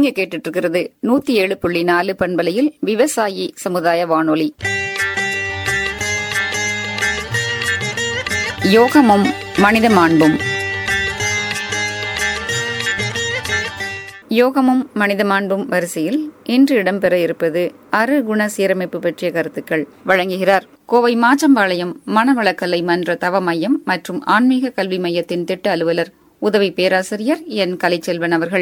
நீங்க கேட்டுட்டு இருக்கிறது நூத்தி ஏழு புள்ளி நாலு பண்பலையில் விவசாயி சமுதாய வானொலி யோகமும் மனித மாண்பும் யோகமும் மனித மாண்பும் வரிசையில் இன்று இடம்பெற இருப்பது அறு குண சீரமைப்பு பற்றிய கருத்துக்கள் வழங்குகிறார் கோவை மாச்சம்பாளையம் மனவளக்கலை மன்ற தவ மையம் மற்றும் ஆன்மீக கல்வி மையத்தின் திட்ட அலுவலர் உதவி பேராசிரியர் என் கலைச்செல்வன் அவர்கள்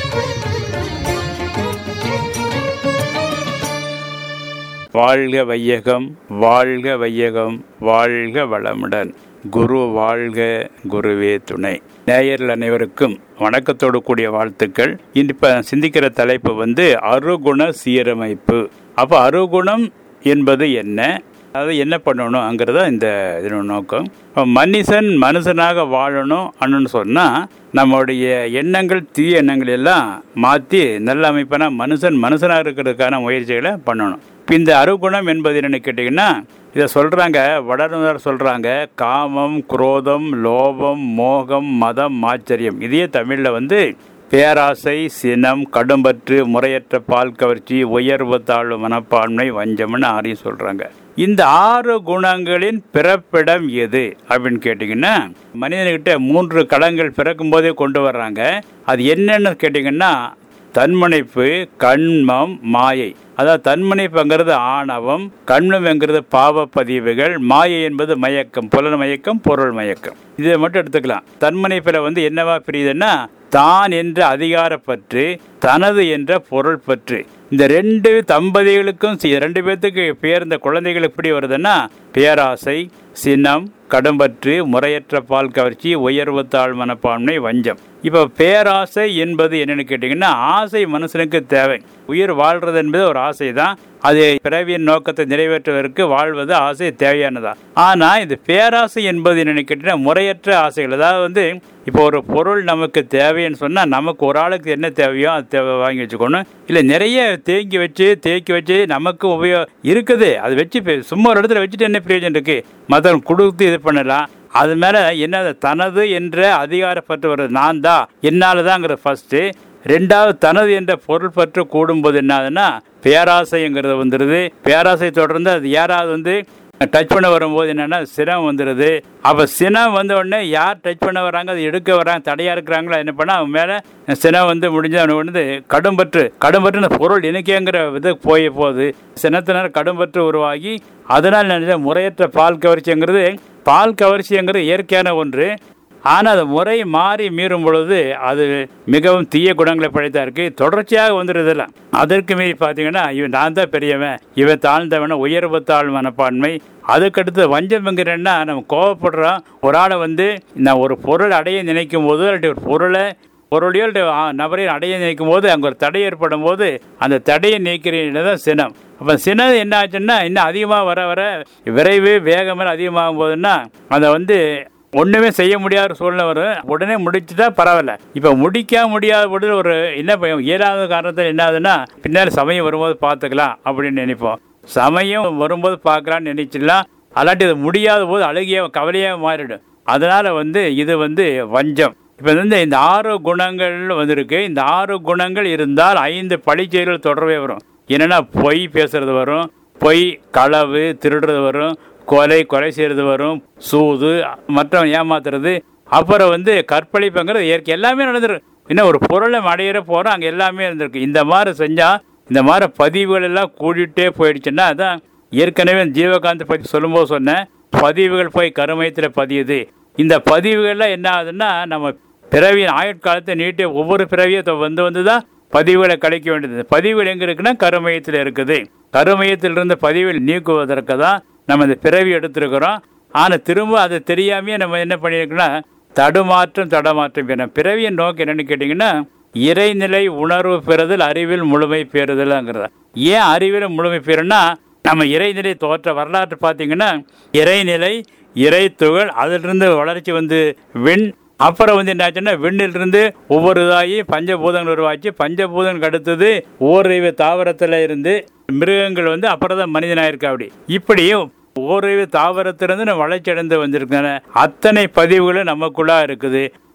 வாழ்க வையகம் வாழ்க வையகம் வாழ்க வளமுடன் குரு வாழ்க குருவே துணை நேயர்கள் அனைவருக்கும் வணக்கத்தோடு கூடிய வாழ்த்துக்கள் இப்ப சிந்திக்கிற தலைப்பு வந்து அருகுண சீரமைப்பு அப்போ அருகுணம் என்பது என்ன அது என்ன பண்ணணுங்கிறத இந்த இதனோட நோக்கம் இப்போ மனுஷன் மனுஷனாக வாழணும் அன்னு சொன்னால் நம்மளுடைய எண்ணங்கள் தீய எண்ணங்கள் எல்லாம் மாற்றி நல்ல அமைப்பான மனுஷன் மனுஷனாக இருக்கிறதுக்கான முயற்சிகளை பண்ணணும் இப்போ இந்த அருகுணம் என்பது என்னென்னு கேட்டிங்கன்னா இதை சொல்கிறாங்க வளர்ந்தவர் சொல்கிறாங்க காமம் குரோதம் லோபம் மோகம் மதம் ஆச்சரியம் இதையே தமிழில் வந்து பேராசை சினம் கடும்பற்று முறையற்ற பால் கவர்ச்சி உயர்வு தாழ்வு மனப்பான்மை வஞ்சம்னு ஆறையும் சொல்கிறாங்க இந்த ஆறு குணங்களின் பிறப்பிடம் எது அப்படின்னு கேட்டிங்கன்னா மனிதன்கிட்ட மூன்று களங்கள் பிறக்கும் போதே கொண்டு வர்றாங்க அது என்னென்னு கேட்டிங்கன்னா தன்முனைப்பு கண்மம் மாயை அதாவது தன்முனைப்புங்கிறது ஆணவம் கண்மம்ங்கிறது பாவ பதிவுகள் மாயை என்பது மயக்கம் புலன் மயக்கம் பொருள் மயக்கம் இதை மட்டும் எடுத்துக்கலாம் தன்முனைப்பில் வந்து என்னவா பிரியுதுன்னா தான் என்ற அதிகாரப்பற்று தனது என்ற பொருள் பற்று இந்த ரெண்டு தம்பதிகளுக்கும் ரெண்டு பேர்த்துக்கு பேர் இந்த குழந்தைகள் எப்படி வருதுன்னா பேராசை சினம் கடும்பற்று முறையற்ற பால் கவர்ச்சி உயர்வு தாழ் மனப்பான்மை வஞ்சம் இப்போ பேராசை என்பது என்னன்னு கேட்டிங்கன்னா ஆசை மனுஷனுக்கு தேவை உயிர் வாழ்றது என்பது ஒரு ஆசை தான் அது பிறவியின் நோக்கத்தை நிறைவேற்றுவதற்கு வாழ்வது ஆசை தேவையானதா ஆனால் இது பேராசை என்பது என்னன்னு கேட்டிங்கன்னா முறையற்ற ஆசைகள் அதாவது வந்து இப்போ ஒரு பொருள் நமக்கு தேவைன்னு சொன்னால் நமக்கு ஒரு ஆளுக்கு என்ன தேவையோ அது தேவை வாங்கி வச்சுக்கணும் இல்லை நிறைய தேக்கி வச்சு தேக்கி வச்சு நமக்கு உபயோகம் இருக்குது அது வச்சு சும்மா ஒரு இடத்துல வச்சுட்டு என்ன பிரயோஜனம் இருக்குது மற்றவங்க கொடுத்து இது பண்ணலாம் அது மேலே என்ன தனது என்ற அதிகாரப்பற்று வருது நான் தான் என்னால் தாங்கிறது ஃபஸ்ட்டு ரெண்டாவது தனது என்ற பொருள் பற்று கூடும்போது என்னதுன்னா பேராசைங்கிறது வந்துடுது பேராசை தொடர்ந்து அது யாராவது வந்து டச் பண்ண வரும்போது என்னென்னா சினம் வந்துடுது அப்போ சினம் வந்த உடனே யார் டச் பண்ண வராங்க அது எடுக்க வராங்க தடையாக இருக்கிறாங்களோ என்ன பண்ணால் அவன் மேலே சினம் வந்து முடிஞ்சு அவனுக்கு வந்து கடும்பற்று கடும்பற்று பொருள் இணைக்கங்கிற இது போய் போகுது சினத்தினர் கடும்பற்று உருவாகி அதனால் நினைச்ச முறையற்ற பால் கவர்ச்சிங்கிறது பால் கவர்ச்சிங்கிறது இயற்கையான ஒன்று ஆனால் அது முறை மாறி மீறும் பொழுது அது மிகவும் தீய குணங்களை படைத்தா இருக்கு தொடர்ச்சியாக வந்துடுதில்ல அதற்கு மீறி பார்த்தீங்கன்னா இவன் நான் தான் பெரியவன் இவன் தாழ்ந்தவன உயர்வு தாழ் மனப்பான்மை அதுக்கடுத்து வஞ்சம்ங்கிறன்னா நம்ம கோவப்படுறோம் ஒரு ஆளை வந்து நான் ஒரு பொருள் அடைய நினைக்கும் போது இல்லாட்டி ஒரு பொருளை பொருளையோ நபரையும் அடைய நினைக்கும் போது அங்கே ஒரு தடை ஏற்படும் போது அந்த தடையை நீக்கிறீங்க தான் சினம் அப்போ சினம் என்ன ஆச்சுன்னா இன்னும் அதிகமாக வர வர விரைவு வேகமாக அதிகமாகும் போதுன்னா அதை வந்து ஒன்றுமே செய்ய முடியாத சூழ்நிலை வரும் உடனே முடிச்சுட்டா பரவாயில்ல இப்போ முடிக்க முடியாத பொழுது ஒரு என்ன பயம் இயலாத காரணத்தில் என்ன ஆகுதுன்னா பின்னாடி சமயம் வரும்போது பார்த்துக்கலாம் அப்படின்னு நினைப்போம் சமயம் வரும்போது பார்க்கலான்னு நினைச்சிடலாம் அல்லாட்டி இது முடியாத போது அழுகிய கவலையாக மாறிடும் அதனால் வந்து இது வந்து வஞ்சம் இப்போ வந்து இந்த ஆறு குணங்கள் வந்திருக்கு இந்த ஆறு குணங்கள் இருந்தால் ஐந்து பழிச்செயல்கள் தொடர்பே வரும் என்னென்னா பொய் பேசுறது வரும் பொய் களவு திருடுறது வரும் கொலை கொலை செய்கிறது வரும் சூது மற்றவன் ஏமாத்துறது அப்புறம் வந்து கற்பழிப்புங்கிறது இயற்கை எல்லாமே நடந்துருக்கு இன்னும் ஒரு பொருளை அடையிற போகிறோம் அங்கே எல்லாமே இருந்திருக்கு இந்த மாதிரி செஞ்சால் இந்த மாதிரி பதிவுகள் எல்லாம் கூடிட்டே போயிடுச்சுன்னா அதான் ஏற்கனவே ஜீவகாந்த் பற்றி சொல்லும்போது சொன்னேன் பதிவுகள் போய் கருமயத்தில் பதியுது இந்த பதிவுகள்லாம் என்ன ஆகுதுன்னா நம்ம பிறவியின் ஆயுட்காலத்தை நீட்டி ஒவ்வொரு பிறவியும் வந்து வந்து தான் பதிவுகளை கழிக்க வேண்டியது பதிவுகள் எங்கே இருக்குன்னா கருமையத்தில் இருக்குது கருமையத்திலிருந்து பதிவுகள் நீக்குவதற்கு தான் நம்ம இந்த பிறவி எடுத்திருக்கிறோம் ஆனால் திரும்ப அது தெரியாமையே நம்ம என்ன பண்ணியிருக்கோம்னா தடுமாற்றம் தடமாற்றம் பெறும் பிறவியின் நோக்கம் என்னன்னு கேட்டிங்கன்னா இறைநிலை உணர்வு பெறுதல் அறிவில் முழுமை பெறுதல்ங்கிறத ஏன் அறிவில் முழுமை பெறுனா நம்ம இறைநிலை தோற்ற வரலாற்று பார்த்தீங்கன்னா இறைநிலை இறை துகள் அதிலிருந்து வளர்ச்சி வந்து விண் அப்புறம் வந்து என்னாச்சுன்னா விண்ணிலிருந்து ஒவ்வொரு இதாகி பஞ்சபூதங்கள் உருவாச்சு பஞ்சபூதங்களுக்கு அடுத்தது ஓரிவு தாவரத்தில் இருந்து மிருகங்கள் வந்து அப்புறம் தான் மனிதனாயிருக்கா அப்படி இப்படி ஓரிவு தாவரத்திலிருந்து நம்ம வளர்ச்சி அடைந்து வந்திருக்கான அத்தனை பதிவுகளும் நமக்குள்ளா இருக்குது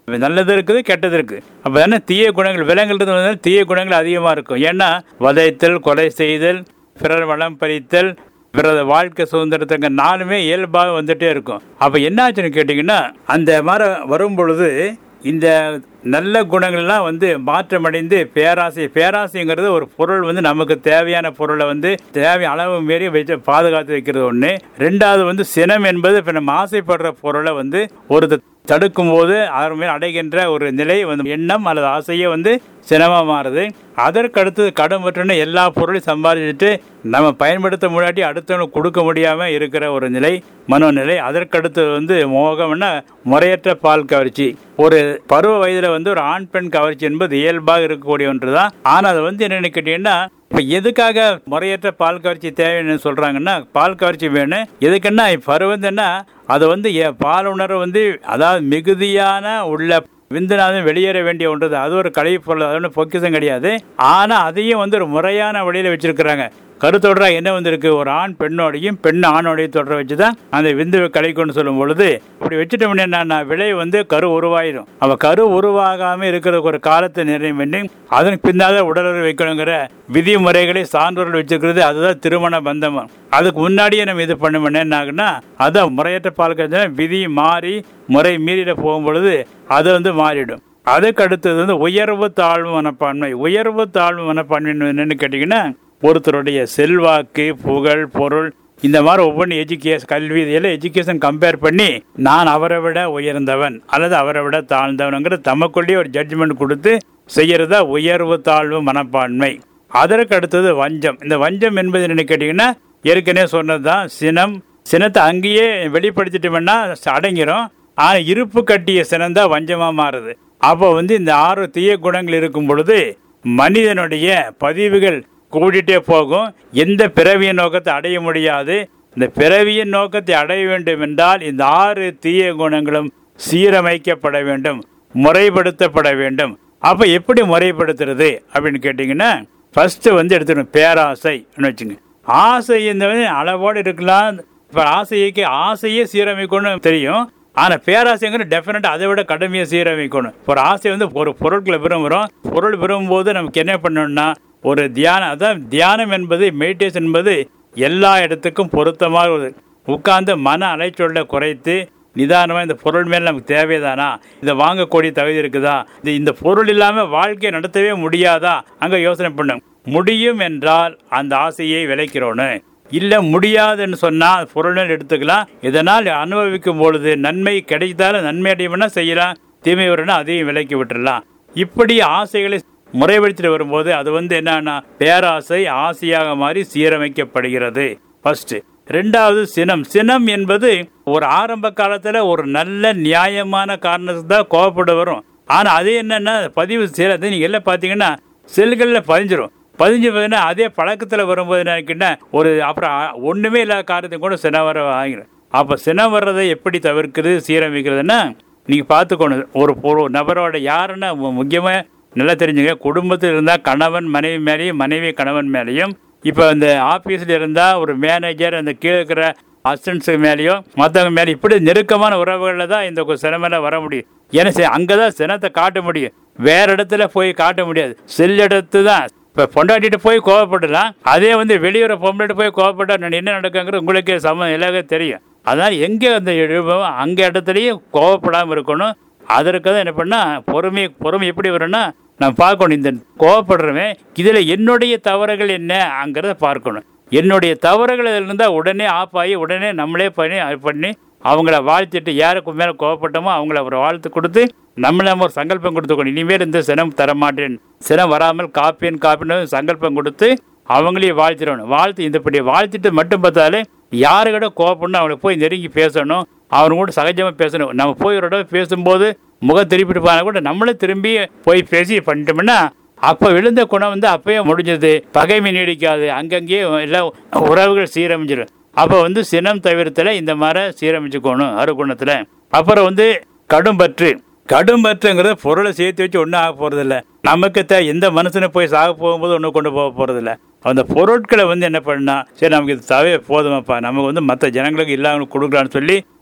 நல்லது இருக்குது கெட்டது இருக்குது அப்போ தானே தீய குணங்கள் விலங்குகள் வந்து தீய குணங்கள் அதிகமாக இருக்கும் ஏன்னா வதைத்தல் கொலை செய்தல் பிறர் வளம் பறித்தல் பிறகு வாழ்க்கை சுதந்திரத்துக்கு நாலுமே இயல்பாக வந்துட்டே இருக்கும் அப்போ என்னாச்சுன்னு கேட்டிங்கன்னா அந்த மாதிரி வரும் பொழுது இந்த நல்ல குணங்கள்லாம் வந்து மாற்றமடைந்து பேராசை பேராசைங்கிறது ஒரு பொருள் வந்து நமக்கு தேவையான பொருளை வந்து தேவை அளவு மீறி வச்சு பாதுகாத்து வைக்கிறது ஒன்று ரெண்டாவது வந்து சினம் என்பது இப்போ நம்ம ஆசைப்படுற பொருளை வந்து ஒரு தடுக்கும் போது அதன் மேல் அடைகின்ற ஒரு நிலை வந்து எண்ணம் அல்லது ஆசையே வந்து சினமாக மாறுது அதற்கு அடுத்தது கடன் பற்றுன்னு எல்லா பொருளையும் சம்பாதிச்சுட்டு நம்ம பயன்படுத்த முன்னாடி அடுத்தவனுக்கு கொடுக்க முடியாமல் இருக்கிற ஒரு நிலை மனோநிலை அதற்கடுத்து வந்து மோகம்னா முறையற்ற பால் கவர்ச்சி ஒரு பருவ வயதில் வந்து ஒரு ஆண் பெண் கவர்ச்சி என்பது இயல்பாக இருக்கக்கூடிய ஒன்று தான் ஆனால் அது வந்து என்னென்னு கேட்டீங்கன்னா இப்போ எதுக்காக முறையற்ற பால் கவர்ச்சி தேவைன்னு சொல்கிறாங்கன்னா பால் கவர்ச்சி வேணும் எதுக்குன்னா பருவந்துன்னா அது வந்து பால் உணர்வு வந்து அதாவது மிகுதியான உள்ள விந்துநாதம் வெளியேற வேண்டிய ஒன்று அது ஒரு கலை பொருள் அது ஒன்றும் பொக்கிசம் கிடையாது ஆனால் அதையும் வந்து ஒரு முறையான வழியில் வச்சிருக்கிறாங்க கருத்தொடரா என்ன வந்திருக்கு ஒரு ஆண் பெண்ணோடையும் பெண் ஆணோடையும் தொடர வச்சு தான் அந்த விந்துவை கலைக்கும்னு சொல்லும் பொழுது இப்படி வச்சுட்டோம்னா என்னன்னா விலை வந்து கரு உருவாயிடும் அவ கரு உருவாகாம இருக்கிறதுக்கு ஒரு காலத்தை நிறைவு பண்ணி அதன் பின்னாத உடலுறவு வைக்கணுங்கிற விதிமுறைகளை சான்றோர்கள் வச்சிருக்கிறது அதுதான் திருமண பந்தம் அதுக்கு முன்னாடியே நம்ம இது பண்ண என்ன ஆகுன்னா அதான் முறையற்ற பால் கழிச்சா விதி மாறி முறை மீறிட போகும் பொழுது அது வந்து மாறிடும் அதுக்கு அடுத்தது வந்து உயர்வு தாழ்வு மனப்பான்மை உயர்வு தாழ்வு மனப்பான்மை என்னன்னு கேட்டீங்கன்னா ஒருத்தருடைய செல்வாக்கு புகழ் பொருள் இந்த மாதிரி ஒவ்வொன்று எஜுகேஷன் கல்வி இதெல்லாம் எஜுகேஷன் கம்பேர் பண்ணி நான் அவரை விட உயர்ந்தவன் அல்லது அவரை விட தாழ்ந்தவனுங்கிற தமக்குள்ளேயே ஒரு ஜட்ஜ்மெண்ட் கொடுத்து செய்யறதா உயர்வு தாழ்வு மனப்பான்மை அதற்கு அடுத்தது வஞ்சம் இந்த வஞ்சம் என்பது என்ன கேட்டீங்கன்னா ஏற்கனவே சொன்னது தான் சினம் சினத்தை அங்கேயே வெளிப்படுத்திட்டோம்னா அடங்கிரும் ஆனால் இருப்பு கட்டிய சினம் தான் வஞ்சமாக மாறுது அப்போ வந்து இந்த ஆறு தீய குணங்கள் இருக்கும் பொழுது மனிதனுடைய பதிவுகள் கூடிட்டே போகும் எந்த பிறவிய நோக்கத்தை அடைய முடியாது இந்த பிறவியின் நோக்கத்தை அடைய வேண்டும் என்றால் இந்த ஆறு தீய குணங்களும் சீரமைக்கப்பட வேண்டும் முறைப்படுத்தப்பட வேண்டும் அப்ப எப்படி முறைப்படுத்துறது அப்படின்னு கேட்டீங்கன்னா ஃபர்ஸ்ட் வந்து எடுத்துக்கணும் பேராசை வச்சுங்க ஆசை இந்த அளவோடு இருக்கலாம் இப்போ ஆசைக்கு ஆசையே சீரமைக்கணும்னு தெரியும் ஆனால் பேராசைங்கிற டெஃபினட்டாக அதை விட கடுமையாக சீரமைக்கணும் ஒரு ஆசை வந்து ஒரு பொருட்களை விரும்புகிறோம் பொருள் விரும்பும்போது நமக்கு என்ன பண்ணணும்னா ஒரு தியானம் அதான் தியானம் என்பது மெடிடேஷன் என்பது எல்லா இடத்துக்கும் பொருத்தமாக ஒரு உட்கார்ந்து மன அலைச்சொல்லை குறைத்து நிதானமாக இந்த பொருள் மேல் நமக்கு தேவைதானா இதை வாங்கக்கூடிய தகுதி இருக்குதா இது இந்த பொருள் இல்லாமல் வாழ்க்கையை நடத்தவே முடியாதா அங்கே யோசனை பண்ணும் முடியும் என்றால் அந்த ஆசையை விளைக்கிறோன்னு இல்லை முடியாதுன்னு சொன்னால் பொருள் எடுத்துக்கலாம் இதனால் அனுபவிக்கும் பொழுது நன்மை கிடைத்தாலும் நன்மை அடையணும்னா செய்யலாம் தீமை வரும்னா அதையும் விலக்கி விட்டுடலாம் இப்படி ஆசைகளை முறைப்படுத்திட்டு வரும்போது அது வந்து என்னன்னா பேராசை ஆசையாக மாறி சீரமைக்கப்படுகிறது ஃபர்ஸ்ட் ரெண்டாவது சினம் சினம் என்பது ஒரு ஆரம்ப காலத்துல ஒரு நல்ல நியாயமான காரணத்துக்கு தான் கோவப்பட வரும் ஆனா அது என்னன்னா பதிவு செய்யறது நீங்க எல்லாம் பாத்தீங்கன்னா செல்கள்ல பதிஞ்சிரும் பதிஞ்சு பார்த்தீங்கன்னா அதே பழக்கத்தில் வரும்போது என்ன ஒரு அப்புறம் ஒன்றுமே இல்லாத காரணத்தையும் கூட சினம் வர ஆகிடும் அப்போ சினம் வர்றதை எப்படி தவிர்க்கிறது சீரமைக்கிறதுன்னா நீங்கள் பார்த்துக்கணும் ஒரு ஒரு நபரோட யாருன்னா முக்கியமாக நல்லா தெரிஞ்சுங்க குடும்பத்தில் இருந்தால் கணவன் மனைவி மேலேயும் மனைவி கணவன் மேலேயும் இப்போ அந்த ஆஃபீஸில் இருந்தால் ஒரு மேனேஜர் அந்த கீழே இருக்கிற அசிஸ்டன்ஸு மேலேயும் மற்றவங்க மேலே இப்படி நெருக்கமான உறவுகளில் தான் இந்த சினமெல்லாம் வர முடியும் ஏன்னா அங்கே தான் சினத்தை காட்ட முடியும் வேற இடத்துல போய் காட்ட முடியாது செல் இடத்து தான் இப்போ பொண்டாட்டிட்டு போய் கோவப்படலாம் அதே வந்து வெளியூர பொம்பளைட்டு போய் கோவப்பட்டா என்ன நடக்குங்கிறது உங்களுக்கே சம எல்லாமே தெரியும் அதனால் எங்கே அந்த எழுபம் அங்கே இடத்துலையும் கோவப்படாமல் இருக்கணும் அதற்கு தான் என்ன பண்ணால் பொறுமை பொறுமை எப்படி வரும்னா நான் பார்க்கணும் இந்த கோவப்படுறவன் இதில் என்னுடைய தவறுகள் என்ன அங்கிறத பார்க்கணும் என்னுடைய தவறுகள் இதில் இருந்தால் உடனே ஆஃப் ஆகி உடனே நம்மளே பண்ணி பண்ணி அவங்கள வாழ்த்திட்டு யாருக்கு மேலே கோவப்பட்டோமோ அவங்கள ஒரு வாழ்த்து கொடுத்து நம்மள ஒரு சங்கல்பம் கொடுத்துக்கணும் இனிமேல் இந்த சினம் தரமாட்டேன் சினம் வராமல் காப்பேன் காப்பின்னு சங்கல்பம் கொடுத்து அவங்களையும் வாழ்த்திடணும் வாழ்த்து இந்தப்படி வாழ்த்திட்டு மட்டும் பார்த்தாலே யாருக்கிட்ட கோவப்படணும் அவங்களுக்கு போய் நெருங்கி பேசணும் அவங்க கூட சகஜமாக பேசணும் நம்ம போய் ஒரு தடவை பேசும்போது முகம் திருப்பிட்டு போனா கூட நம்மளே திரும்பி போய் பேசி பண்ணிட்டோம்னா அப்போ விழுந்த குணம் வந்து அப்பயே முடிஞ்சது பகைமை நீடிக்காது அங்கங்கேயே எல்லாம் உறவுகள் சீரமைஞ்சிடும் அப்போ வந்து சினம் தவிர்த்தில் இந்த மாதிரி சீரமைச்சுக்கணும் அருகுணத்தில் அப்புறம் வந்து கடும்பற்று கடும்பற்றுங்கிறது பொருளை சேர்த்து வச்சு ஒன்றும் ஆக போகிறதில்ல நமக்கு த எந்த மனுஷனை போய் சாக போகும்போது ஒன்றும் கொண்டு போக போகிறதில்ல அந்த பொருட்களை வந்து என்ன பண்ணா சரி நமக்கு இது தவே போதுமாப்பா நமக்கு வந்து மற்ற ஜனங்களுக்கு இல்லாமல் கொடுக்கலான்னு சொல்லி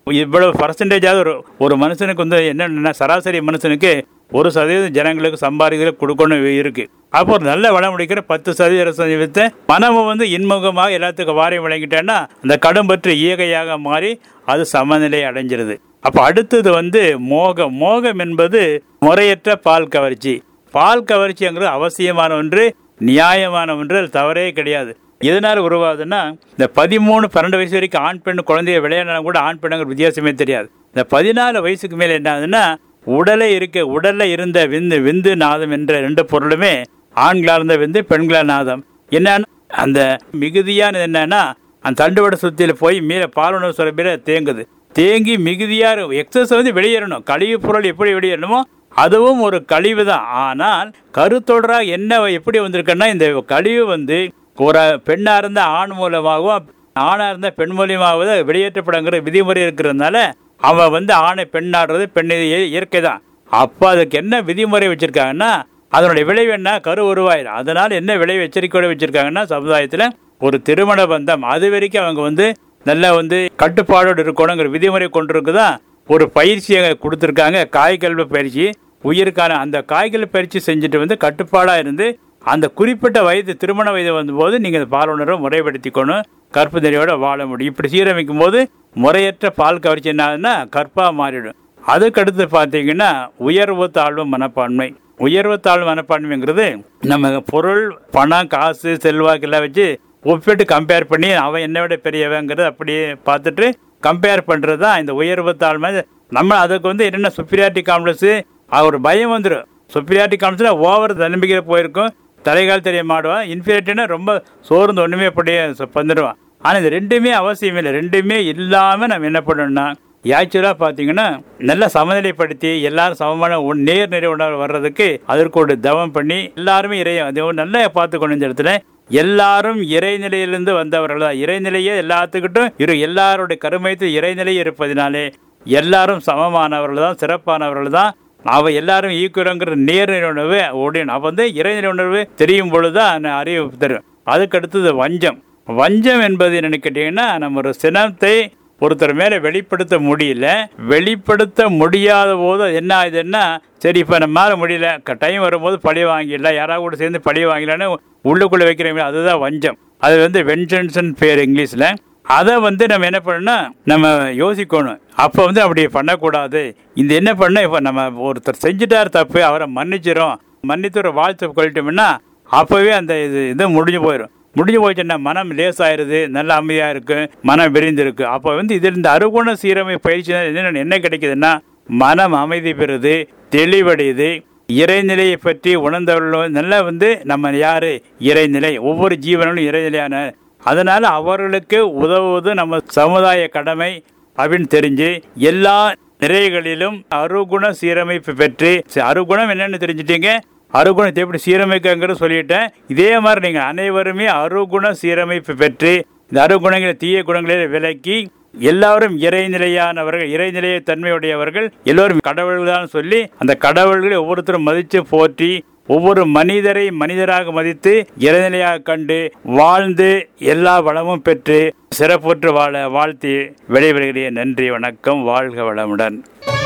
இவ்வளவு பர்சன்டேஜாவது ஒரு ஒரு மனுஷனுக்கு வந்து என்னென்ன சராசரி மனுஷனுக்கு ஒரு சதவீதம் ஜனங்களுக்கு சம்பாதிக்கிற கொடுக்கணும் இருக்கு அப்போ ஒரு நல்ல வளம் முடிக்கிற பத்து சதவீத சதவீதத்தை மனமும் வந்து இன்முகமாக எல்லாத்துக்கும் வாரியம் வழங்கிட்டேன்னா அந்த கடும் பற்று ஈகையாக மாறி அது சமநிலை அடைஞ்சிருது அப்போ அடுத்தது வந்து மோகம் மோகம் என்பது முறையற்ற பால் கவர்ச்சி பால் கவர்ச்சிங்கிறது அவசியமான ஒன்று நியாயமான ஒன்று அது தவறே கிடையாது எதனால உருவாகுதுன்னா இந்த பதிமூணு பன்னெண்டு வயசு வரைக்கும் ஆண் பெண் குழந்தைய விளையாடினா கூட ஆண் பெண்ணுங்கிற வித்தியாசமே தெரியாது இந்த பதினாலு வயசுக்கு மேலே என்ன ஆகுதுன்னா உடலை இருக்க உடல்ல இருந்த விந்து விந்து நாதம் என்ற ரெண்டு பொருளுமே ஆண்களா இருந்த விந்து பெண்களா நாதம் என்னன்னா அந்த மிகுதியானது என்னன்னா அந்த தண்டுவட சுத்தியில போய் மீற பாலுணவு சுரப்பில தேங்குது தேங்கி மிகுதியா எக்ஸஸ் வந்து வெளியேறணும் கழிவு பொருள் எப்படி வெளியேறணுமோ அதுவும் ஒரு கழிவு தான் ஆனால் கருத்தொடரா என்ன எப்படி வந்திருக்குன்னா இந்த கழிவு வந்து ஒரு பெண்ணா இருந்த ஆண் மூலமாகவும் ஆணா இருந்த பெண் மூலியமாவது வெளியேற்றப்படுங்கிற விதிமுறை இருக்கிறதுனால அவன் வந்து ஆணை பெண்ணாடுறது பெண் இயற்கை தான் அப்போ அதுக்கு என்ன விதிமுறை வச்சிருக்காங்கன்னா அதனுடைய விளைவு என்ன கரு உருவாயிடும் அதனால என்ன விளைவு எச்சரிக்கையோட வச்சிருக்காங்கன்னா சமுதாயத்தில் ஒரு திருமண பந்தம் அது வரைக்கும் அவங்க வந்து நல்லா வந்து கட்டுப்பாடோடு இருக்கணுங்கிற விதிமுறை கொண்டிருக்குதான் ஒரு பயிற்சியை கொடுத்துருக்காங்க காய்கல்வி பயிற்சி உயிருக்கான அந்த காய்கல்வி பயிற்சி செஞ்சுட்டு வந்து கட்டுப்பாடாக இருந்து அந்த குறிப்பிட்ட வயது திருமண வயது வந்தபோது நீங்கள் இந்த பாலுணர்வை முறைப்படுத்திக்கணும் கற்பு நெறியோட வாழ முடியும் இப்படி சீரமைக்கும் போது முறையற்ற பால் கவர்ச்சி என்ன கற்பாக மாறிடும் அதுக்கடுத்து பார்த்தீங்கன்னா உயர்வு தாழ்வு மனப்பான்மை உயர்வு தாழ்வு மனப்பான்மைங்கிறது நம்ம பொருள் பணம் காசு செல்வாக்கு எல்லாம் வச்சு ஒப்பிட்டு கம்பேர் பண்ணி அவன் என்னை விட பெரியவங்கிறது அப்படியே பார்த்துட்டு கம்பேர் பண்ணுறது தான் இந்த உயர்வு தாழ்மை நம்ம அதுக்கு வந்து என்னென்ன சுப்பீரியாரிட்டி காம்ப்ளெக்ஸு ஒரு பயம் வந்துடும் சுப்பீரியாரிட்டி காம்ப்ளெக்ஸ்னா ஓவர் தன்னம்பிக்கையில் போயிருக்கும் தலைகால் தெரிய மாடுவான் இன்ஃபீரியாரிட்டினா ரொம்ப சோர்ந்து ஒன்றுமே அப்படியே வந்துடுவான் ஆனால் இது ரெண்டுமே அவசியம் இல்லை ரெண்டுமே இல்லாமல் நம்ம என்ன பண்ணணும்னா ஆக்சுவலாக பார்த்தீங்கன்னா நல்லா சமநிலைப்படுத்தி எல்லாரும் சமமான உண்- நேர் நிறை உணர்வு வர்றதுக்கு அதற்கு ஒரு தவம் பண்ணி எல்லாருமே இறை அது ஒரு நல்லா பார்த்துக்கணும் இந்த இடத்துல எல்லாரும் இறைநிலையிலிருந்து வந்தவர்கள் தான் இறைநிலையே எல்லாத்துக்கிட்டும் இரு எல்லாருடைய கருமைத்து இறைநிலை இருப்பதினாலே எல்லாரும் சமமானவர்கள் தான் சிறப்பானவர்கள் தான் அவ எல்லாரும் ஈக்குவலங்கிற நேர்நிலை உணர்வு ஓடியும் அப்போ வந்து இறைநிலை உணர்வு தெரியும் பொழுதுதான் அறிவு தரும் அதுக்கு அடுத்தது வஞ்சம் வஞ்சம் என்பது என்னன்னு கேட்டீங்கன்னா நம்ம ஒரு சினத்தை ஒருத்தர் மேல வெளிப்படுத்த முடியல வெளிப்படுத்த முடியாத போது அது என்ன ஆகுதுன்னா சரி இப்ப நம்மளால முடியல டைம் வரும்போது பழி வாங்கிடலாம் யாராவது கூட சேர்ந்து பழி வாங்கிடலான்னு உள்ளுக்குள்ள வைக்கிறீங்க அதுதான் வஞ்சம் அது வந்து வென்சன்ஸ் பேர் இங்கிலீஷ்ல அதை வந்து நம்ம என்ன பண்ணணும் நம்ம யோசிக்கணும் அப்போ வந்து அப்படி பண்ணக்கூடாது இந்த என்ன பண்ண இப்போ நம்ம ஒருத்தர் செஞ்சுட்டார் தப்பு அவரை மன்னிச்சிரும் மன்னித்து ஒரு வாழ்த்து கொள்ளிட்டோம்னா அப்போவே அந்த இது இது முடிஞ்சு போயிடும் முடிஞ்சு போச்சுன்னா மனம் லேசாயிருது நல்ல அமைதியாக இருக்கு மனம் விரிந்து இருக்கு அப்போ வந்து இதில் இந்த அருகுண சீரமை பயிற்சி என்ன என்ன கிடைக்குதுன்னா மனம் அமைதி பெறுது தெளிவடையுது இறைநிலையை பற்றி உணர்ந்தவர்களும் நல்லா வந்து நம்ம யாரு இறைநிலை ஒவ்வொரு ஜீவனும் இறைநிலையான அதனால அவர்களுக்கு உதவுவது நம்ம சமுதாய கடமை அப்படின்னு தெரிஞ்சு எல்லா நிறைகளிலும் அருகுண சீரமைப்பு பெற்று சரி, அருகுணம் என்னன்னு தெரிஞ்சுட்டீங்க அருகுணத்தை எப்படி சீரமைக்கங்கிறது சொல்லிட்டேன் இதே மாதிரி நீங்க அனைவருமே அருகுண சீரமைப்பு பெற்று இந்த அருகுணங்களை தீய குணங்களை விலக்கி எல்லாரும் இறைநிலையானவர்கள் இறைநிலைய தன்மையுடையவர்கள் எல்லோரும் கடவுள்கள் தான் சொல்லி அந்த கடவுள்களை ஒவ்வொருத்தரும் மதித்து போற்றி ஒவ்வொரு மனிதரை மனிதராக மதித்து இறைநிலையாக கண்டு வாழ்ந்து எல்லா வளமும் பெற்று சிறப்புற்று வாழ வாழ்த்தி விடைபெறுகிறேன் நன்றி வணக்கம் வாழ்க வளமுடன்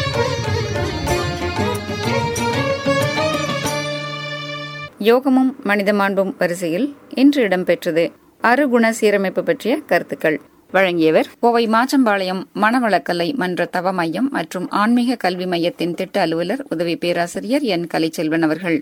யோகமும் மனித மாண்பும் வரிசையில் இன்று இடம்பெற்றது அருகுண சீரமைப்பு பற்றிய கருத்துக்கள் வழங்கியவர் கோவை மாச்சம்பாளையம் மணவளக்கலை மன்ற தவ மையம் மற்றும் ஆன்மீக கல்வி மையத்தின் திட்ட அலுவலர் உதவி பேராசிரியர் என் கலைச்செல்வன் அவர்கள்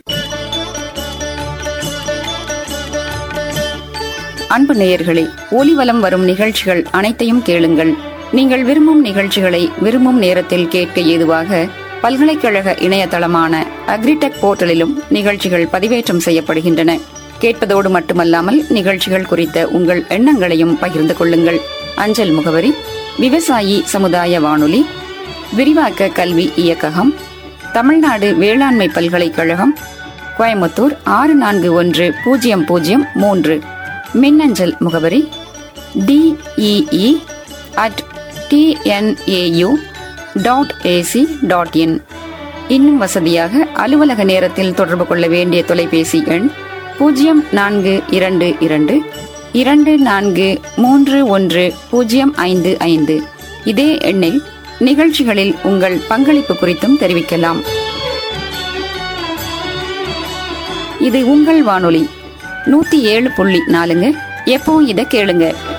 அன்பு நேயர்களே ஒலிவலம் வரும் நிகழ்ச்சிகள் அனைத்தையும் கேளுங்கள் நீங்கள் விரும்பும் நிகழ்ச்சிகளை விரும்பும் நேரத்தில் கேட்க ஏதுவாக பல்கலைக்கழக இணையதளமான அக்ரிடெக் போர்ட்டலிலும் நிகழ்ச்சிகள் பதிவேற்றம் செய்யப்படுகின்றன கேட்பதோடு மட்டுமல்லாமல் நிகழ்ச்சிகள் குறித்த உங்கள் எண்ணங்களையும் பகிர்ந்து கொள்ளுங்கள் அஞ்சல் முகவரி விவசாயி சமுதாய வானொலி விரிவாக்க கல்வி இயக்ககம் தமிழ்நாடு வேளாண்மை பல்கலைக்கழகம் கோயமுத்தூர் ஆறு நான்கு ஒன்று பூஜ்ஜியம் பூஜ்ஜியம் மூன்று மின்னஞ்சல் முகவரி TEE at TNAU dot AC dot in இன்னும் வசதியாக அலுவலக நேரத்தில் தொடர்பு கொள்ள வேண்டிய தொலைபேசி எண் பூஜ்ஜியம் நான்கு இரண்டு இரண்டு இரண்டு நான்கு மூன்று ஒன்று பூஜ்ஜியம் ஐந்து ஐந்து இதே எண்ணில் நிகழ்ச்சிகளில் உங்கள் பங்களிப்பு குறித்தும் தெரிவிக்கலாம் இது உங்கள் வானொலி நூத்தி ஏழு புள்ளி நாலுங்க எப்பவும் இதை கேளுங்க